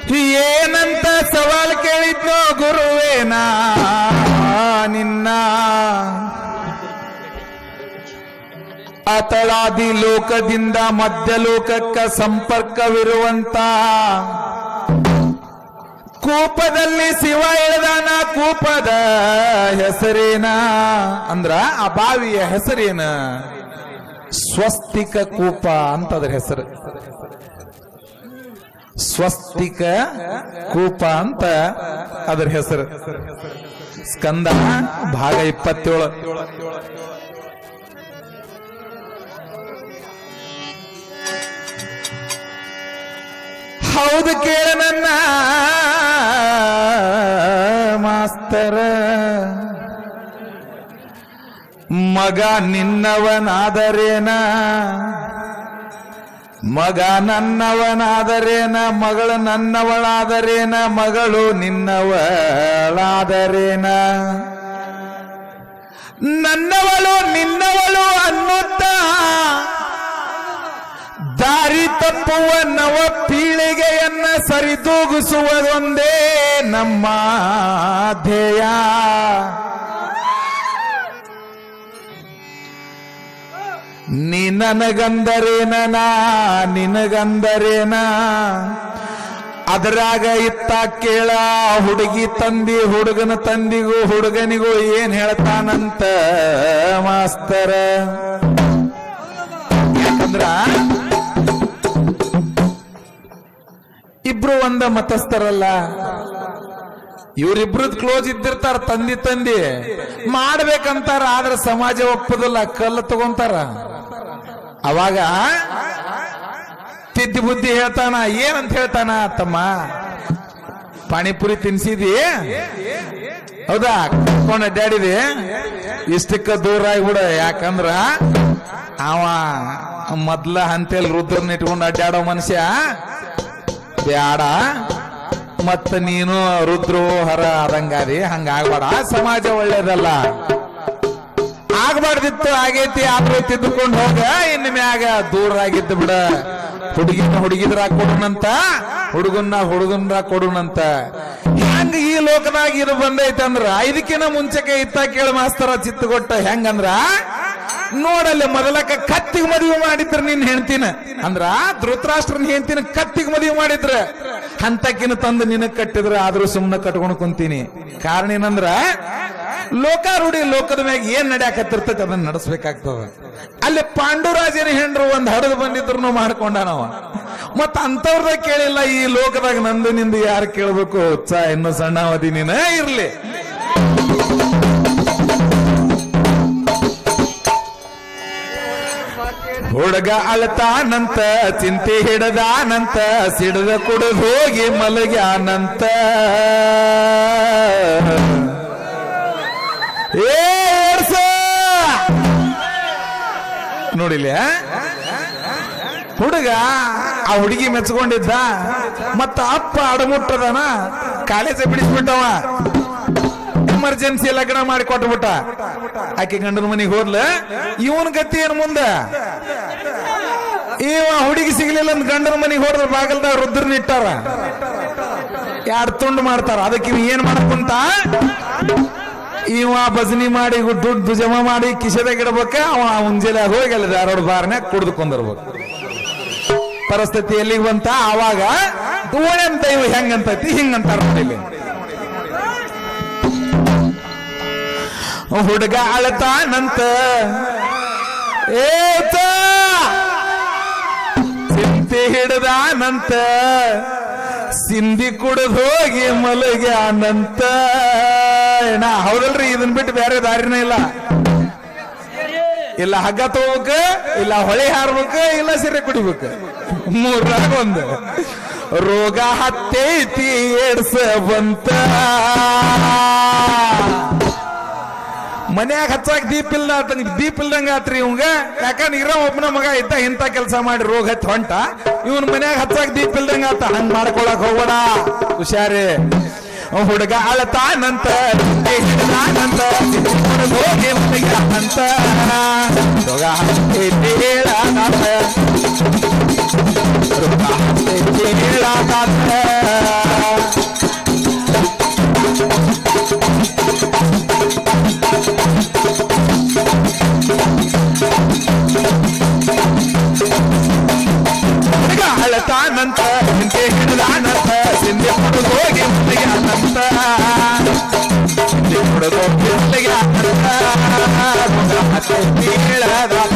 ಏನಂತ ಸವಾಲ್ ಕೇಳಿದ್ನೋ ಗುರುವೇನಾ ನಿನ್ನ ಅತಳಾದಿ ಲೋಕದಿಂದ ಮಧ್ಯಲೋಕಕ್ಕ ಸಂಪರ್ಕವಿರುವಂತ ಕೂಪದಲ್ಲಿ ಶಿವ ಇಳಿದಾನ ಕೂಪದ ಹೆಸರೇನ ಅಂದ್ರ ಆ ಬಾವಿಯ ಹೆಸರೇನ ಸ್ವಸ್ತಿಕ ಕೂಪ ಅಂತದ್ರ ಹೆಸರು ಸ್ವಸ್ತಿಕ ಕೂಪ ಅಂತ ಅದರ ಹೆಸರು ಸ್ಕಂದ ಭಾಗ ಇಪ್ಪತ್ತೇಳು ಹೌದು ಕೇಳ ನನ್ನ ಮಾಸ್ತರ ಮಗ ನಿನ್ನವನಾದರೇನ ಮಗ ನನ್ನವನಾದರೇನ ಮಗಳು ನನ್ನವಳಾದರೇನ ಮಗಳು ನಿನ್ನವಳಾದರೇನ ನನ್ನವಳು ನಿನ್ನವಳು ಅನ್ನುತ್ತಾ ದಾರಿ ತಪ್ಪುವ ನವ ಪೀಳಿಗೆಯನ್ನ ಸರಿದೂಗಿಸುವುದೊಂದೇ ನಮ್ಮ ಧ್ಯೇಯ ನೀ ನನಗಂದರೇನ ನಾ ನಿನಗಂದರೇನ ಅದರಾಗ ಇತ್ತ ಕೇಳ ಹುಡುಗಿ ತಂದಿ ಹುಡುಗನ ತಂದಿಗೂ ಹುಡುಗನಿಗೂ ಏನ್ ಹೇಳ್ತಾನಂತ ಮಾಸ್ತರ ಯಾಕಂದ್ರ ಇಬ್ರು ಒಂದ ಮತಸ್ಥರಲ್ಲ ಇವ್ರಿಬ್ರದ್ ಕ್ಲೋಸ್ ಇದ್ದಿರ್ತಾರ ತಂದಿ ತಂದಿ ಮಾಡ್ಬೇಕಂತಾರ ಆದ್ರೆ ಸಮಾಜ ಒಪ್ಪದಿಲ್ಲ ಕಲ್ಲು ತಗೊಂತಾರ ಅವಾಗ ತಿದ್ದಿ ಬುದ್ಧಿ ಹೇಳ್ತಾನ ಏನಂತ ಹೇಳ್ತಾನ ತಮ್ಮ ಪಾನಿಪುರಿ ತಿನ್ಸಿದಿ ಹೌದಾ ಕರ್ಕೊಂಡು ಅಡ್ಡಾಡಿದಿ ಇಷ್ಟಕ್ಕ ದೂರ ಆಗ್ಬಿಡ ಯಾಕಂದ್ರ ಅವ ಮೊದ್ಲ ಹಂತೇಲಿ ರುದ್ರನ್ನ ಇಟ್ಕೊಂಡು ಅಡ್ಡಾಡೋ ಮನುಷ್ಯ ಬ್ಯಾಡ ಮತ್ತ ನೀನು ರುದ್ರೋ ಹರ ಆದಂಗಾದಿ ಹಂಗಾಗ್ಬೇಡ ಸಮಾಜ ಒಳ್ಳೇದಲ್ಲ ಆಗ್ಬಾರ್ದಿತ್ತು ಆಗೈತಿ ಆದ್ರೂ ತಿದ್ದುಕೊಂಡು ಹೋಗ ಇನ್ನು ಮ್ಯಾಗ ದೂರ ಆಗಿದ್ದು ಬಿಡ ಹುಡುಗಿನ ಹುಡುಗಿದ್ರ ಕೊಡುನಂತ ಹುಡುಗನ್ನ ಹುಡುಗನ್ರ ಕೊಡುನಂತ ಹೆಂಗ ಈ ಲೋಕದಾಗ ಇದು ಬಂದೈತಂದ್ರ ಇದಕ್ಕಿನ ಮುಂಚೆಗೆ ಇತ್ತ ಕೇಳ ಮಾಸ್ತರ ಚಿತ್ತಗೊಟ್ಟ ಹೆಂಗಂದ್ರ ನೋಡಲ್ಲಿ ಮೊದಲಕ್ಕ ಕತ್ತಿಗೆ ಮದುವೆ ಮಾಡಿದ್ರ ನಿನ್ ಹೆಣ್ತಿನ ಅಂದ್ರ ಧೃತರಾಷ್ಟ್ರನ ಹೆಣ್ತಿನ ಕತ್ತಿಗೆ ಮದುವೆ ಮಾಡಿದ್ರ ಹಂತಕ್ಕಿನ ತಂದು ನಿನಗ್ ಕಟ್ಟಿದ್ರ ಆದ್ರೂ ಸುಮ್ನೆ ಕಟ್ಕೊಂಡು ಕುಂತೀನಿ ಕಾರಣ ಏನಂದ್ರ ಲೋಕಾರೂಢಿ ಲೋಕದ ಮ್ಯಾಗ ಏನ್ ನಡ್ಯಾಕತ್ತಿರ್ತೈತಿ ಅದನ್ನ ನಡೆಸ್ಬೇಕಾಗ್ತದ ಅಲ್ಲಿ ಪಾಂಡುರಾಜನ ಹೆಂಡ್ರು ಒಂದ್ ಹಡದು ಬಂದಿದ್ರು ಮಾಡ್ಕೊಂಡ ನಾವ ಮತ್ತ ಅಂತವ್ರದ ಕೇಳಿಲ್ಲ ಈ ಲೋಕದಾಗ ನಂದು ನಿಂದು ಯಾರು ಕೇಳ್ಬೇಕು ಉತ್ಸಾಹ ಇನ್ನು ಸಣ್ಣ ಅವಧಿ ನೀನ ಇರ್ಲಿ ಹುಡುಗ ಅಳತಾನಂತ ಚಿಂತೆ ಹಿಡದಾನಂತ ಸಿಡದ ಕುಡಿದು ಹೋಗಿ ಮಲಗ್ಯಾನಂತ ಏ ಏರ್ಸ! ನೋಡಿಲ್ಲ ಹುಡುಗ ಆ ಹುಡುಗಿ ಮೆಚ್ಕೊಂಡಿದ್ದ ಮತ್ತ ಅಪ್ಪ ಅಡಮುಟ್ಟದನ ಕಾಲೇಜ ಬಿಡಿಸ್ಬಿಟ್ಟವ ಎಮರ್ಜೆನ್ಸಿ ಲಗ್ನ ಮಾಡಿ ಕೊಟ್ಬಿಟ್ಟ ಆಕೆ ಗಂಡನ ಮನೆಗೆ ಹೋದ್ಲ ಇವನ್ ಗತಿ ಏನ್ ಮುಂದ ಇವ ಹುಡುಗಿ ಸಿಗ್ಲಿಲ್ಲ ಅಂತ ಗಂಡನ ಮನೆಗೆ ಹೋದ್ರ ಬಾಗಲ್ದಾಗ ರುದ್ರನ ಇಟ್ಟಾರ ಯಾರು ತುಂಡು ಮಾಡ್ತಾರ ಅದಕ್ಕೆ ಇವ ಏನ್ ಮಾಡಕ್ಕಂತ ಇವ ಭಜನಿ ಮಾಡಿ ದುಡ್ಡು ಜಮಾ ಮಾಡಿ ಕಿಶೆದಾಗ ಇಡ್ಬೇಕ ಅವ ಮುಂಜಾನೆ ಹೋಗಿ ಅಲ್ಲಿ ಧಾರವಾಡ ಬಾರ್ನ್ಯಾಗ ಕುಡ್ದು ಕೊಂದಿರ್ಬೇಕು ಪರಿಸ್ಥಿತಿ ಎಲ್ಲಿಗೆ ಬಂತ ಆವಾಗ ದೋಣೆ ಅಂತ ಇವ ಹೆಂಗಂತೈತಿ ಹಿಂಗಂತಾರ ನೋಡಿ ಹುಡುಗ ಅಳತಾನಂತ ಏತ ಚಿಂತೆ ಹಿಡ್ದಾನಂತ ಸಿಂಧಿ ಕುಡಿದು ಹೋಗಿ ಮಲಗ್ಯಾನಂತ ಏನ ಹೌದಲ್ರಿ ಇದನ್ ಬಿಟ್ಟು ಬೇರೆ ದಾರಿನೇ ಇಲ್ಲ ಇಲ್ಲ ಹಗ್ಗ ತಗೋಬೇಕ ಇಲ್ಲ ಹೊಳೆ ಹಾರ್ಬೇಕ ಇಲ್ಲ ಸಿರೆ ಕುಡಿಬೇಕ ಮೂರ್ನಾಗ ಒಂದು ರೋಗ ಹತ್ತೈತಿ ಏಡ್ಸ ಬಂತ ಮನ್ಯಾಗ ಹಚ್ಚಾಕ ದೀಪ ಇಲ್ಲ ದೀಪ ಇಲ್ದಂಗ ಆತ್ರಿ ಇವಂಗ ಯಾಕಂದ್ರೆ ಇರೋ ಒಬ್ಬನ ಮಗ ಇದ್ದ ಇಂತ ಕೆಲಸ ಮಾಡಿ ರೋಗ ಹತ್ತಿ ಹೊಂಟ ಇವನ್ ಮನ್ಯಾಗ ಹಚ್ಚಾಕ ದೀಪ ಇಲ್ದಂಗ ಆತ ಹಂಗ್ ಮಾಡ್ಕೊಳಕ್ ಹೋಗ್ಬೇಡ ಹುಷಾರಿ ಅವ್ ಹುಡುಗ ಅಳತಾನಂತ ಹಿಡ್ದಾನಂತ ಹೋಗಿ ಮಲಗ್ಯಾನಂತ ರೋಗ ಹತ್ತೈತಿ ಹೇಳಾನಾತ ರೋಗ ಹತ್ತೈತಿ ಹೇಳಾನಾತ ಹುಡುಗ ಅಳತಾನಂತ ಹಿಂದೆ ಹಿಡಿದಾನಂತ ಸಿಂಧೆ ಹುಡುಗ ಹೋಗಿ ಮುಟ್ಟಿಗ್ಯಾನಂತ ಹಿಂದೆ ಹುಡುಗ ಹೋಗಿ ಮುಟ್ಟಿಗ್ಯಾನಂತ ಮಗ ಮತ್ತೆ ಬೀಳದಾತ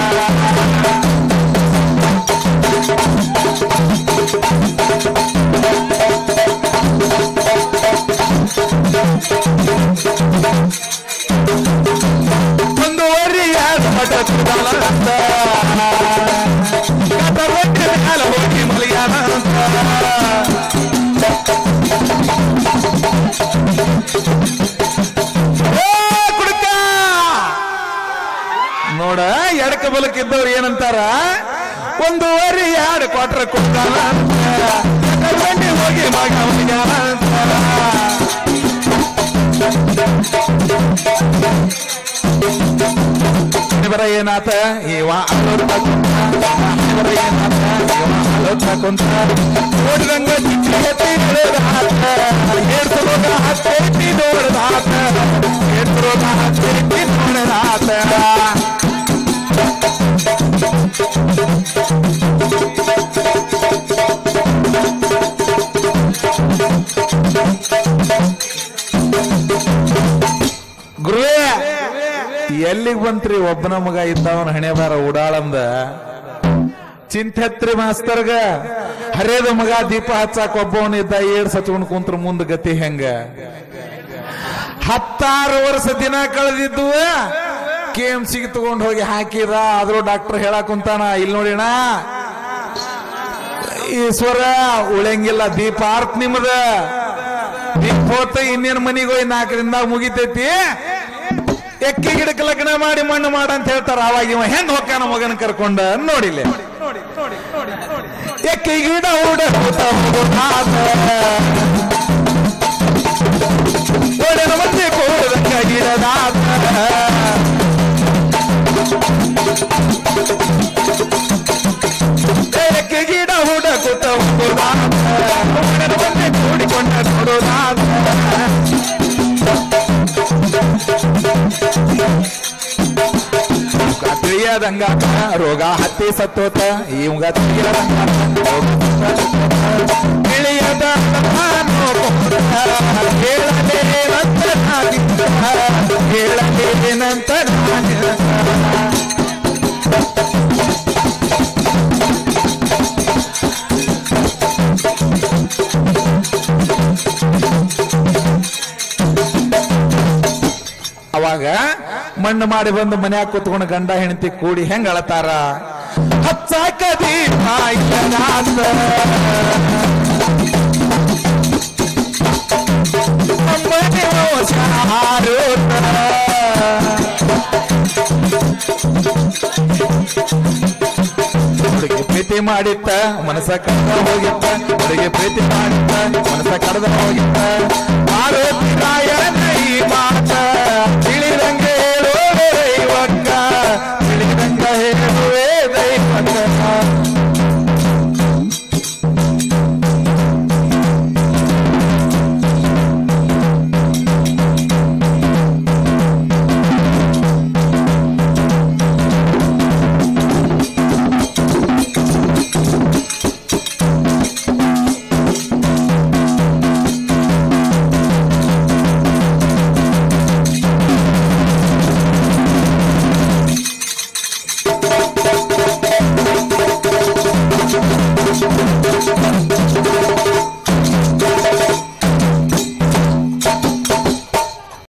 ಒಂದೂವರೆ ಎರಡು ಮಠ ತಿರುಗಾಲಂತ ಕಟರೊಟ್ಟೆ ಮ್ಯಾಲ ಹೋಗಿ ಮಲಗ್ಯಾನಂತ ಏ ಕುಡುಕ! ನೋಡ ಎಡಕ ಬಲಕ್ಕಿದ್ದವ್ರು ಏನಂತಾರ ಒಂದೂವರೆ ಎರಡು ಕ್ವಾಟ್ರ ಕೊಡ್ತಾನ ಕಟರೊಟ್ಟೆ ಹೋಗಿ ಮಗ ಮಲಗ್ಯಾನಂತ ಬರ ಏನಾತ ಇವ ಅಲ್ಲೋತ್ತ ಕುಂತ ಬರ ಏನಾತ ಇವ ಅಲ್ಲೋತ್ತ ಕುಂತ ನೋಡಿದಂಗ ಚಿಕ್ಕ ಎತ್ತಿ ಹಿಡಿದಾತ ಏಡ್ಸರೋಗ ಹತ್ತೆಟ್ಟಿ ನೋಡ್ದಾತ ಏಡ್ಸರೋಗ ಹತ್ತೆಟ್ಟಿ ನೋಡ್ದಾತ ಗುರುವೇ ಎಲ್ಲಿಗೆ ಬಂತ್ರಿ ಒಬ್ಬನ ಮಗ ಇದ್ದವನ ಹಣೆ ಬಾರ ಉಡಾಳಂದ ಚಿಂತೆತ್ರಿ ಮಾಸ್ತರ್ಗ ಹರೇದ ಮಗ ದೀಪ ಹಚ್ಚಾಕ ಒಬ್ಬವನ ಇದ್ದ ಏಡ್ ಸಚ್ಕೊಂಡ್ ಕುಂತ್ರ ಮುಂದ ಗತಿ ಹೆಂಗ ಹತ್ತಾರು ವರ್ಷ ದಿನ ಕಳೆದಿದ್ದು ಕೆ ಎಂ ಸಿಗೆ ತಗೊಂಡ್ ಹೋಗಿ ಹಾಕಿರ ಆದ್ರೂ ಡಾಕ್ಟರ್ ಹೇಳಕ್ ಕುಂತಾನ ಇಲ್ಲಿ ನೋಡಿಣ ಈಶ್ವರ ಉಳಂಗಿಲ್ಲ ದೀಪ ಆರ್ತ್ ನಿಮ್ದ ದೀಪ ಹೋತ ಇನ್ನೇನ್ ಮನಿಗೆ ಹೋಗಿ ನಾಲ್ಕರಿಂದ ಮುಗಿತೈತಿ ಎಕ್ಕಿ ಗಿಡಕ್ಕೆ ಲಗ್ನ ಮಾಡಿ ಮಣ್ಣು ಮಾಡ ಅಂತ ಹೇಳ್ತಾರ ಅವಾಗ ಇವ ಹೆಂಗ್ ಹೊಕ್ಕಾನ ಮಗನ ಕರ್ಕೊಂಡ ನೋಡಿಲ್ಲ ಎಕ್ಕಿ ಗಿಡ ಉಡ ಓಡನ ಮತ್ತೆ ಕೋಡದಂಗ ಗಿಡದಾತ ಎಕ್ಕಿ ಗಿಡ ಹುಡಕುತ್ತ ಹೋಗೋದಾತ ಓಡನ ಮತ್ತೆ ಕೂಡಿಕೊಂಡ ನೋಡೋದಾತ ತಿಳಿಯದಂಗ ರೋಗ ಹತ್ತಿ ಸತ್ತೋತ ಇವಂಗ ತಿಳಿಯದಂಗ ತಿಳಿಯದ ಹೇಳಲೇನಂತ ಹೇಳಲೇನಂತ ಅವಾಗ ಮಣ್ಣು ಮಾಡಿ ಬಂದು ಮನ್ಯಾಗ ಕೂತ್ಕೊಂಡು ಗಂಡ ಹೆಂಡತಿ ಕೂಡಿ ಹೆಂಗ್ ಅಳತಾರ ಹಚ್ಚಾಕ ದೀಪ ಇಲ್ಲನಾಥ. ಅಮ್ಮನೇ ಮೋಸ ಹಾರೋತ. ಹುಡುಗಿ ಪ್ರೀತಿ ಮಾಡಿತ್ತ ಮನಸ್ಸ ಕಡ್ದ ಹೋಗಿತ್ತ ಹುಡುಗಿ ಪ್ರೀತಿ ಮಾಡಿತ್ತ ಮನಸ್ಸ ಕಡ್ದ ಹೋಗಿತ್ತ